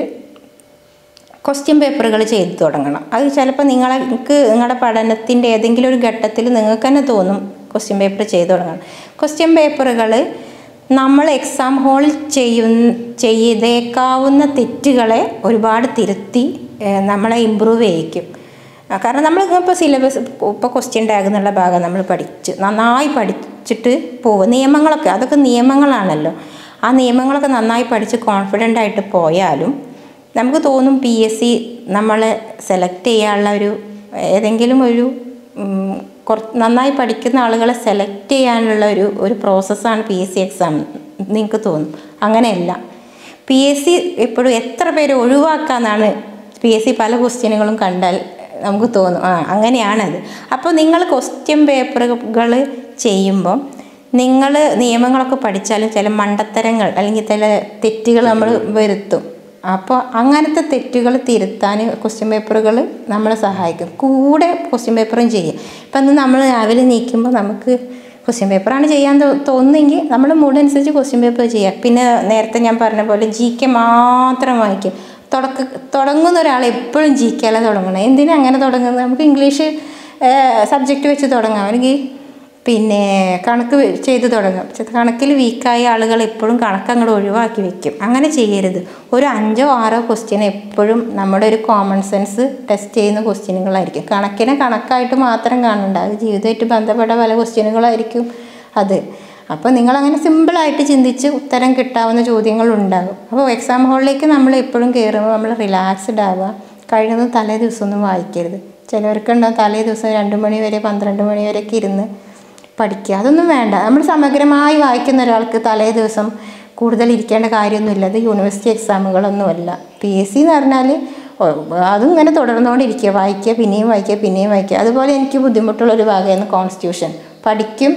ക്വസ്റ്റ്യൻ പേപ്പറുകൾ ചെയ്തു തുടങ്ങണം അത് ചിലപ്പോൾ നിങ്ങൾക്ക് നിങ്ങളുടെ പഠനത്തിൻ്റെ ഏതെങ്കിലും ഒരു ഘട്ടത്തിൽ നിങ്ങൾക്ക് തന്നെ തോന്നും ക്വസ്റ്റ്യൻ പേപ്പർ ചെയ്തു തുടങ്ങണം ക്വസ്റ്റ്യൻ പേപ്പറുകൾ നമ്മൾ എക്സാം ഹാളിൽ ചെയ്യുന്ന ചെയ്തേക്കാവുന്ന തെറ്റുകളെ ഒരുപാട് തിരുത്തി ഏഹ്, നമ്മളെ ഇമ്പ്രൂവ് ചെയ്യിക്കും ആ, കാരണം നമ്മൾ ഇപ്പോൾ സിലബസ് ഇപ്പോൾ ക്വസ്റ്റ്യൻ ടാഗ് എന്നുള്ള ഭാഗം നമ്മൾ പഠിച്ച് നന്നായി പഠിച്ചിട്ട് പോകും നിയമങ്ങളൊക്കെ അതൊക്കെ നിയമങ്ങളാണല്ലോ ആ നിയമങ്ങളൊക്കെ നന്നായി പഠിച്ച് കോൺഫിഡൻ്റ് ആയിട്ട് പോയാലും നമുക്ക് തോന്നും പി എസ് സി നമ്മളെ സെലക്ട് ചെയ്യാനുള്ള ഒരു ഏതെങ്കിലും ഒരു ഉം, കുറ- നന്നായി പഠിക്കുന്ന ആളുകളെ സെലക്ട് ചെയ്യാനുള്ള ഒരു ഒരു പ്രോസസ്സാണ് പി എസ് സി എക്സാം നിങ്ങൾക്ക് തോന്നും അങ്ങനെയല്ല പി എസ് സി എപ്പോഴും എത്ര പേര് ഒഴിവാക്കാന്നാണ് പി എസ് സി പല ക്വസ്റ്റ്യനുകളും കണ്ടാൽ നമുക്ക് തോന്നും ആ അങ്ങനെയാണത് അപ്പോൾ നിങ്ങൾ ക്വസ്റ്റ്യൻ പേപ്പറുകൾ ചെയ്യുമ്പം നിങ്ങൾ നിയമങ്ങളൊക്കെ പഠിച്ചാലും ചില മണ്ടത്തരങ്ങൾ അല്ലെങ്കിൽ ചില തെറ്റുകൾ നമ്മൾ വരുത്തും അപ്പോൾ അങ്ങനത്തെ തെറ്റുകൾ തിരുത്താൻ ക്വസ്റ്റ്യൻ പേപ്പറുകൾ നമ്മളെ സഹായിക്കും കൂടെ ക്വസ്റ്റ്യൻ പേപ്പറും ചെയ്യും ഇപ്പം ഇന്ന് നമ്മൾ രാവിലെ നീക്കുമ്പോൾ നമുക്ക് ക്വസ്റ്റ്യൻ പേപ്പറാണ് ചെയ്യാൻ തോ- തോന്നുന്നെങ്കിൽ നമ്മൾ മൂഡ് അനുസരിച്ച് ക്വസ്റ്റ്യൻ പേപ്പർ ചെയ്യുക പിന്നെ നേരത്തെ ഞാൻ പറഞ്ഞ പോലെ ജി കെ മാത്രം വായിക്കും തുടക്ക തുടങ്ങുന്ന ഒരാൾ എപ്പോഴും ജി കെ അല്ല തുടങ്ങണം എന്തിനാ അങ്ങനെ തുടങ്ങുന്നത് നമുക്ക് ഇംഗ്ലീഷ് സബ്ജക്റ്റ് വെച്ച് തുടങ്ങാം അല്ലെങ്കിൽ പിന്നെ കണക്ക് വെ- ചെയ്ത് തുടങ്ങും പക്ഷെ കണക്കിൽ വീക്കായ ആളുകൾ എപ്പോഴും കണക്ക് അങ്ങോട്ട് ഒഴിവാക്കി വെക്കും അങ്ങനെ ചെയ്യരുത് ഒരു അഞ്ചോ ആറോ ക്വസ്റ്റ്യൻ എപ്പോഴും നമ്മുടെ ഒരു കോമൺ സെൻസ് ടെസ്റ്റ് ചെയ്യുന്ന ക്വസ്റ്റ്യനുകളായിരിക്കും കണക്കിനെ കണക്കായിട്ട് മാത്രം കാണണ്ട അത് ജീവിതമായിട്ട് ബന്ധപ്പെട്ട പല ക്വസ്റ്റ്യനുകളായിരിക്കും അത് അപ്പോൾ നിങ്ങളങ്ങനെ സിമ്പിളായിട്ട് ചിന്തിച്ച് ഉത്തരം കിട്ടാവുന്ന ചോദ്യങ്ങൾ ഉണ്ടാകും അപ്പോൾ എക്സാം ഹാളിലേക്ക് നമ്മൾ എപ്പോഴും കയറുമ്പോൾ നമ്മൾ റിലാക്സ്ഡ് ആവുക കഴിയുന്നത് തലേ ദിവസമൊന്നും വായിക്കരുത് ചിലവർക്കുണ്ടാവും തലേ ദിവസം രണ്ട് മണി വരെ പന്ത്രണ്ട് മണി വരെയൊക്കെ ഇരുന്ന് പഠിക്കുക അതൊന്നും വേണ്ട നമ്മൾ സമഗ്രമായി വായിക്കുന്ന ഒരാൾക്ക് തലേ ദിവസം കൂടുതൽ ഇരിക്കേണ്ട കാര്യമൊന്നുമില്ല അത് യൂണിവേഴ്സിറ്റി എക്സാമുകളൊന്നുമല്ല പി എസ് സി എന്ന് പറഞ്ഞാൽ ഓ, അതും ഇങ്ങനെ തുടർന്നുകൊണ്ടിരിക്കുക വായിക്കുക പിന്നെയും വായിക്കുക പിന്നെയും വായിക്കുക അതുപോലെ എനിക്ക് ബുദ്ധിമുട്ടുള്ളൊരു ഭാഗമായിരുന്നു കോൺസ്റ്റിറ്റ്യൂഷൻ പഠിക്കും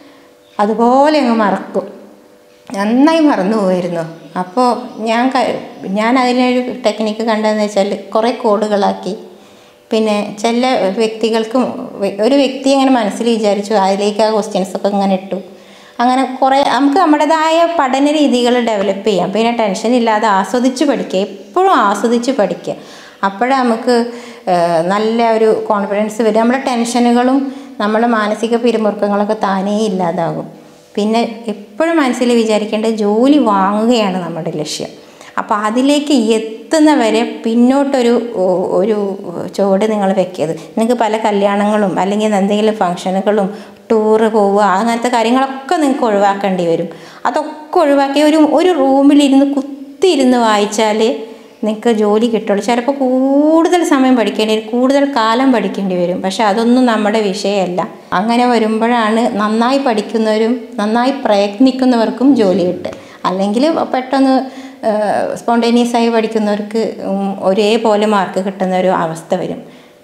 അതുപോലെ അങ്ങ് മറക്കും നന്നായി മറന്നു പോയിരുന്നു അപ്പോൾ ഞാൻ ക- ഞാൻ അതിനൊരു ടെക്നിക്ക് കണ്ടതെന്ന് വെച്ചാൽ കുറേ കോഡുകളാക്കി പിന്നെ ചില വ്യക്തികൾക്കും വെ- ഒരു വ്യക്തി ഇങ്ങനെ മനസ്സിൽ വിചാരിച്ചു അതിലേക്ക് ആ ക്വസ്റ്റ്യൻസ് ഒക്കെ ഇങ്ങനെ ഇട്ടു അങ്ങനെ കുറേ നമുക്ക് നമ്മുടേതായ പഠന രീതികൾ ഡെവലപ്പ് ചെയ്യാം പിന്നെ ടെൻഷൻ ഇല്ലാതെ ആസ്വദിച്ച് പഠിക്കുക എപ്പോഴും ആസ്വദിച്ച് പഠിക്കുക അപ്പോഴേ നമുക്ക് ഏഹ്, നല്ല ഒരു കോൺഫിഡൻസ് വരും നമ്മുടെ ടെൻഷനുകളും നമ്മുടെ മാനസിക പിരിമുറുക്കങ്ങളൊക്കെ താനേ ഇല്ലാതാകും പിന്നെ എപ്പോഴും മനസ്സിൽ വിചാരിക്കേണ്ടത് ജോലി വാങ്ങുകയാണ് നമ്മുടെ ലക്ഷ്യം അപ്പോൾ അതിലേക്ക് എത്തുന്നവരെ പിന്നോട്ടൊരു ഒ- ഒരു ചുവട് നിങ്ങൾ വെക്കരുത് നിങ്ങൾക്ക് പല കല്യാണങ്ങളും അല്ലെങ്കിൽ എന്തെങ്കിലും ഫങ്ഷനുകളും ടൂറ് പോവുക അങ്ങനത്തെ കാര്യങ്ങളൊക്കെ നിങ്ങൾക്ക് ഒഴിവാക്കേണ്ടി വരും അതൊക്കെ ഒഴിവാക്കി ഒരു ഒരു റൂമിലിരുന്ന് കുത്തിയിരുന്ന് വായിച്ചാൽ നിങ്ങൾക്ക് ജോലി കിട്ടുള്ളൂ ചിലപ്പോൾ കൂടുതൽ സമയം പഠിക്കേണ്ടി വരും കൂടുതൽ കാലം പഠിക്കേണ്ടി വരും പക്ഷെ അതൊന്നും നമ്മുടെ വിഷയമല്ല അങ്ങനെ വരുമ്പോഴാണ് നന്നായി പഠിക്കുന്നവരും നന്നായി പ്രയത്നിക്കുന്നവർക്കും ജോലി കിട്ടുക അല്ലെങ്കിൽ പെട്ടെന്ന് സ്പോണ്ടേനിയസ് ആയി പഠിക്കുന്നവർക്ക് ഉം, ഒരേപോലെ മാർക്ക് കിട്ടുന്ന ഒരു അവസ്ഥ വരും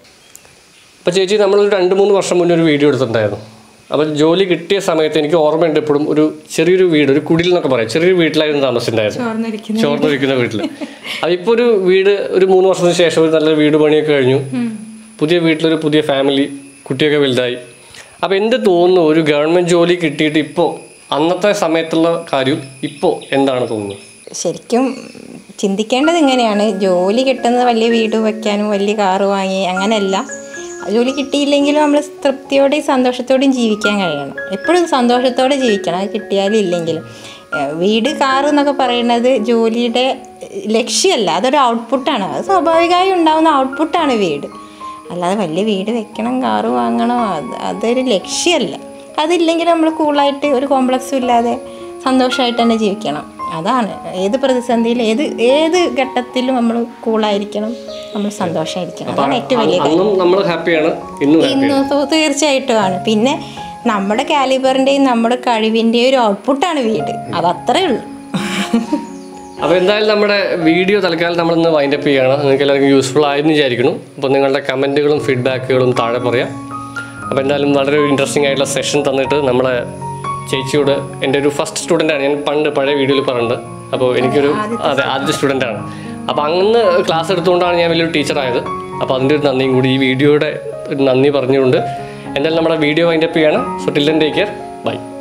അപ്പോൾ ചേച്ചി നമ്മളൊരു രണ്ട് മൂന്ന് വർഷം മുന്നേ ഒരു വീഡിയോ എടുത്തിട്ടുണ്ടായിരുന്നു അപ്പോൾ ജോലി കിട്ടിയ സമയത്ത് എനിക്ക് ഓർമ്മയുണ്ട് എപ്പോഴും ഒരു ചെറിയൊരു വീട് ഒരു കുടിൽ എന്നൊക്കെ പറയാം ചെറിയൊരു വീട്ടിലായിരുന്നു താമസിച്ചിട്ടുണ്ടായിരുന്നു ചോർന്നൊരിക്കുന്ന വീട്ടിൽ അതിപ്പോൾ ഒരു വീട് ഒരു മൂന്ന് വർഷത്തിന് ശേഷം ഒരു നല്ല വീട് പണിയൊക്കെ കഴിഞ്ഞു പുതിയ വീട്ടിലൊരു പുതിയ ഫാമിലി കുട്ടിയൊക്കെ വലുതായി അപ്പോൾ എന്ത് തോന്നുന്നു ഒരു ഗവൺമെൻറ് ജോലി കിട്ടിയിട്ട് ഇപ്പോൾ അന്നത്തെ സമയത്തുള്ള കാര്യം ഇപ്പോൾ എന്താണ് തോന്നുന്നത് ശരിക്കും ചിന്തിക്കേണ്ടത് ഇങ്ങനെയാണ് ജോലി കിട്ടുന്നത് വലിയ വീട് വയ്ക്കാനും വലിയ കാറ് വാങ്ങി അങ്ങനെയല്ല ജോലി കിട്ടിയില്ലെങ്കിലും നമ്മൾ തൃപ്തിയോടെയും സന്തോഷത്തോടെയും ജീവിക്കാൻ കഴിയണം എപ്പോഴും സന്തോഷത്തോടെ ജീവിക്കണം അത് കിട്ടിയാലും ഇല്ലെങ്കിലും ഏഹ് വീട് കാറ് എന്നൊക്കെ പറയുന്നത് ജോലിയുടെ ലക്ഷ്യമല്ല അതൊരു ഔട്ട്പുട്ടാണ് അത് സ്വാഭാവികമായി ഉണ്ടാകുന്ന ഔട്ട്പുട്ടാണ് വീട് അല്ലാതെ വലിയ വീട് വെക്കണം കാറ് വാങ്ങണം അത് അതൊരു ലക്ഷ്യമല്ല അതില്ലെങ്കിൽ നമ്മൾ കൂളായിട്ട് ഒരു കോംപ്ലക്സും ഇല്ലാതെ സന്തോഷമായിട്ട് തന്നെ ജീവിക്കണം അതാണ് ഏത് പ്രതിസന്ധിയിൽ ഏത് ഏത് ഘട്ടത്തിലും നമ്മൾ കൂളായിരിക്കണം നമ്മൾ സന്തോഷമായിരിക്കണം അതാണ് ഏറ്റവും വലിയ കാര്യം അന്നും നമ്മൾ ഹാപ്പിയാണ് ഇന്നും ഹാപ്പി ഇന്ന് തോ- തീർച്ചയായിട്ടും ആണ് പിന്നെ നമ്മുടെ കാലിബറിൻ്റെയും നമ്മുടെ കഴിവിൻ്റെയും ഒരു ഔട്ട്പുട്ടാണ് വീട് അതത്രേ ഉള്ളൂ അപ്പോൾ എന്തായാലും നമ്മുടെ വീഡിയോ തൽക്കാലം നമ്മളിന്ന് വൈൻഡപ്പ് ചെയ്യാണ് നിങ്ങൾക്ക് എല്ലാവർക്കും യൂസ്ഫുൾ ആയെന്ന് വിചാരിക്കുന്നു അപ്പോൾ നിങ്ങളുടെ കമൻറ്റുകളും ഫീഡ്ബാക്കുകളും താഴെ പറയാം അപ്പോൾ എന്തായാലും വളരെ ഒരു ഇൻട്രസ്റ്റിംഗ് ആയിട്ടുള്ള സെഷൻ തന്നിട്ട് നമ്മളെ ചേച്ചിയോട് എൻ്റെ ഒരു ഫസ്റ്റ് സ്റ്റുഡൻ്റാണ് ഞാൻ പണ്ട് പഴയ വീഡിയോയിൽ പറഞ്ഞിട്ടുണ്ട് അപ്പോൾ എനിക്കൊരു അതെ ആദ്യത്തെ സ്റ്റുഡൻ്റാണ് അപ്പോൾ അന്ന് ക്ലാസ് എടുത്തുകൊണ്ടാണ് ഞാൻ വലിയൊരു ടീച്ചറായത് അപ്പോൾ അതിൻ്റെ ഒരു നന്ദിയും കൂടി ഈ വീഡിയോയുടെ ഒരു നന്ദി പറഞ്ഞുകൊണ്ട് എന്തായാലും നമ്മുടെ വീഡിയോ വൈൻഡപ്പ് ചെയ്യാണ് so till then take care by